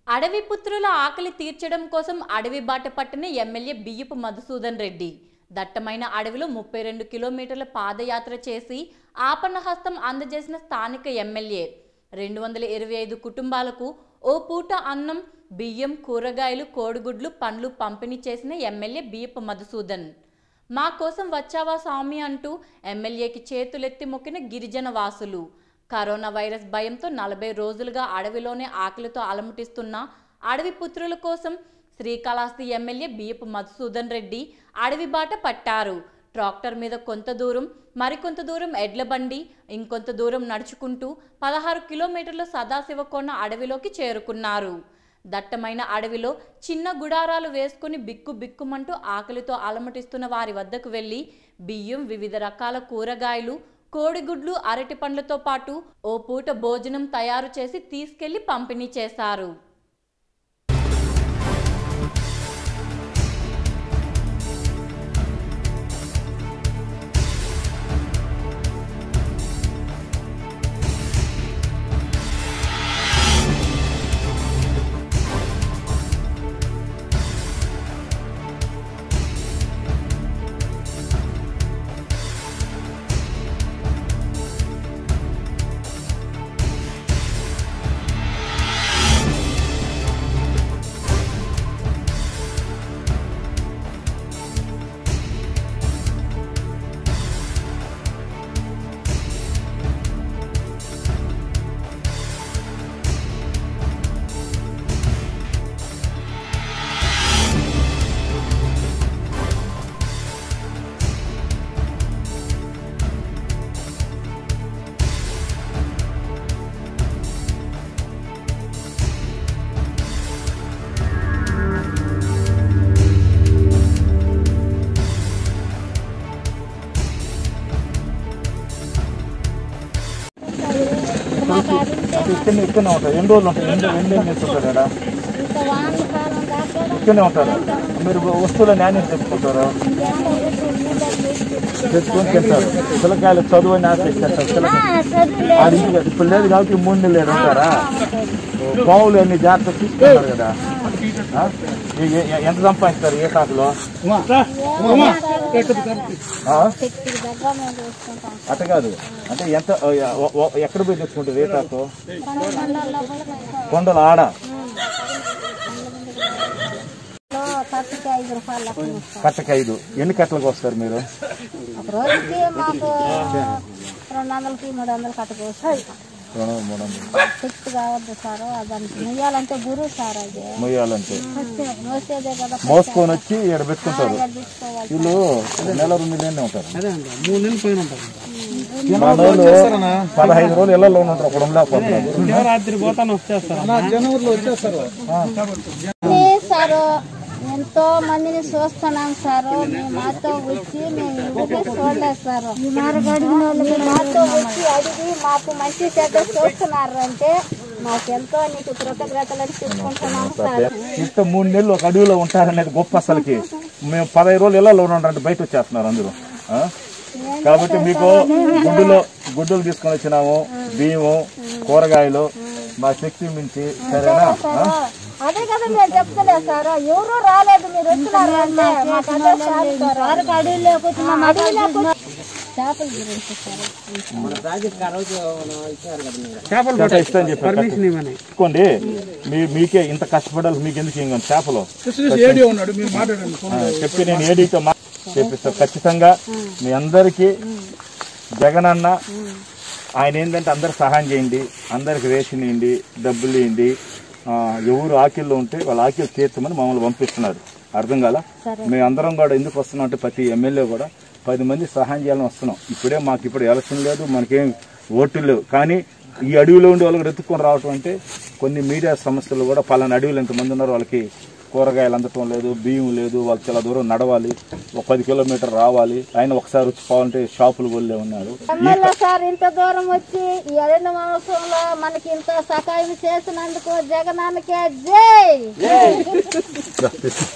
అడవి పుత్రుల ఆకలి తీర్చడం కోసం అడవి బాట పట్టిన ఎమ్మెల్యే బియ్యపు మధుసూదన్ రెడ్డి దట్టమైన అడవిలో ముప్పై రెండు కిలోమీటర్ల పాదయాత్ర చేసి ఆపన్నహస్తం అందజేసిన స్థానిక ఎమ్మెల్యే రెండు వందల ఇరవై ఐదు కుటుంబాలకు ఓ పూట అన్నం బియ్యం కూరగాయలు కోడిగుడ్లు పండ్లు పంపిణీ చేసిన ఎమ్మెల్యే బియ్యపు మధుసూదన్ మా కోసం వచ్చావా స్వామి అంటూ ఎమ్మెల్యేకి చేతులెత్తి మొక్కిన గిరిజన వాసులు కరోనా వైరస్ భయంతో నలభై రోజులుగా అడవిలోనే ఆకలితో అలముటిస్తున్న అడవి పుత్రుల కోసం శ్రీకాళహస్తి ఎమ్మెల్యే బియ్యపు మధుసూదన్ రెడ్డి అడవి బాట పట్టారు ట్రాక్టర్ మీద కొంత దూరం మరికొంత దూరం ఎడ్ల బండి ఇంకొంత దూరం నడుచుకుంటూ పదహారు కిలోమీటర్ల సదాశివకోన అడవిలోకి చేరుకున్నారు దట్టమైన అడవిలో చిన్న గుడారాలు వేసుకుని బిక్కు బిక్కుమంటూ ఆకలితో అలమటిస్తున్న వారి వద్దకు వెళ్ళి బియ్యం వివిధ రకాల కూరగాయలు కోడిగుడ్లు అరటి పండ్లతో పాటు ఓ పూట భోజనం తయారు చేసి తీసుకెళ్లి పంపిణీ చేశారు మాకు అది ఉంటే ఇక్కడనే ఇక్కడనే ఉంటారు ఎన్ని రోజులు ఉంటాయి ఎన్ని ఎన్ని ఏం చేస్తుంటారు ఇక్కడ ఇంకా వాన కాలం దాకా ఇక్కడనే ఉంటారు మీరు వస్తువుల నాణ్యత తెచ్చుకుంటారు తెచ్చుకొని తింటారు పిల్లకాయలు చదువు అని ఆశ ఇచ్చేస్తారు పిల్లకాయలు చదువులే అది ఇంటికి కాదు. ఇప్పుడు లేదు కాబట్టి ఈ మూడు నెలలు ఏడు ఉంటారా పావులు అన్ని జాగ్రత్త తీసుకుంటారు కదా ఆ? ఏ- ఏ- ఎంత సంపాదిస్తారు ఏ కాకులో ఆ? శక్తికి దగ్గర మేము చూసుకుంటాం అట్ట కాదు అంటే ఎంత ఓ- ఓ- ఎక్కడ పోయి తెచ్చుకుంటారు ఏ కాకు కొండలలో కూడా మేము కొండల ఆడ కట్టుకి ఐదు రూపాయలు లెక్కన ఇస్తాం కట్టకి ఐదు ఎన్ని కట్టలకు వస్తారు మీరు ఒక రోజుకి మాకు రెండు వందలకి మూడు వందలు కట్టుకోవచ్చు రెండు వందలు, మూడు వందలు శక్తి కావద్దు సార్ దానికి ముయ్యాలంటే గురువు సార్ అది మొయ్యాలంటే మోసేదే కదా మోసుకొని వచ్చి ఇక్కడ పెట్టుకుంటారు తీసుకోవాలి వీళ్ళు నెల రెండు నెలలు ఉంటారు మూడు నెలలు పైన ఉంటారు మన వాళ్ళు పదహైదు రోజులు ఇళ్లలో ఉంటారు అక్కడ ఉండలేకపోతున్నారు శివరాత్రి పోతాను వచ్చేస్తారు జనవరిలో వచ్చేస్తారు సారు ఎంతో మందిని చూస్తున్నాం సారు మీ మాతో వచ్చి మేము ఇంటికి చూడలేదు సారు మీ మాతో వచ్చి అడిగి మాకు మంచి చెడ్డ చూస్తున్నారు అంటే మాకెంతో నీకు కృతజ్ఞతలు చెప్పుకుంటున్నాం సార్ ఇంత మూడు నెలలు ఒక అడవిలో ఉంటారనేది గొప్ప అసలుకి మేము పదహైదు రోజులు ఇళ్లలో ఉన్నారంటే బయట వచ్చేస్తున్నారు అందరూ ఆ? కాబట్టి మీకు గుడ్డులో గుడ్డులు తీసుకొని వచ్చినాము బియ్యము కూరగాయలు మా శక్తి మించి సరేనా ఆ? అదే కదా మీరు చెప్తలేదు సార్ ఎవరు రాలేదు మీరు వచ్చినారు అంటే మాకు అదే చాలు సార్. అడవిలోకి వచ్చి మా అడవిలోకి వచ్చి- చేపల గురించి సార్ చేపలు చేప ఇస్తా అని చెప్పారు పర్మిషన్ ఇవ్వని తీసుకోండి మీ మీకే ఇంత కష్టపడాలి మీకు ఎందుకు ఇంక చేపలు ఏడియో ఉన్నాడు మీరు మాట్లాడండి ఆ, చెప్పి నేను ఏడీతో మా చెప్పిస్తా ఖచ్చితంగా మీ అందరికీ జగనన్న ఆయన ఏంటంటే అందరికి సహాయం చేయండి అందరికి రేషన్ ఇవ్వండి డబ్బులు ఇవ్వండి ఆ, ఎవరు ఆకిల్లో ఉంటే వాళ్ళ ఆకిలు తీర్చమని మమ్మల్ని పంపిస్తున్నారు అర్థం కాల మేము అందరం కూడా ఎందుకు వస్తున్నాం అంటే ప్రతి ఎమ్మెల్యే కూడా పది మంది సహాయం చేయాలని వస్తున్నాం ఇప్పుడే మాకు ఇప్పుడు ఎలక్షన్ లేదు మనకేం ఓట్లు లేవు కానీ ఈ అడవిలో ఉండి వాళ్ళకి రెత్తుకొని రావటం అంటే కొన్ని మీడియా సంస్థలు కూడా పలానా అడవిలో ఎంతమంది ఉన్నారు వాళ్ళకి కూరగాయలు అందటం లేదు బియ్యం లేదు వాళ్ళు చాలా దూరం నడవాలి ఒక పది కిలోమీటర్ రావాలి ఆయన ఒకసారి వచ్చి పోవాలంటే షాపులు కొల్లే ఉన్నారు ఎమ్మెల్యే సార్ ఇంత దూరం వచ్చి ఈ అరణ్య మహోత్సవంలో మనకి ఇంత సహాయం చేసినందుకు జగనానికి జై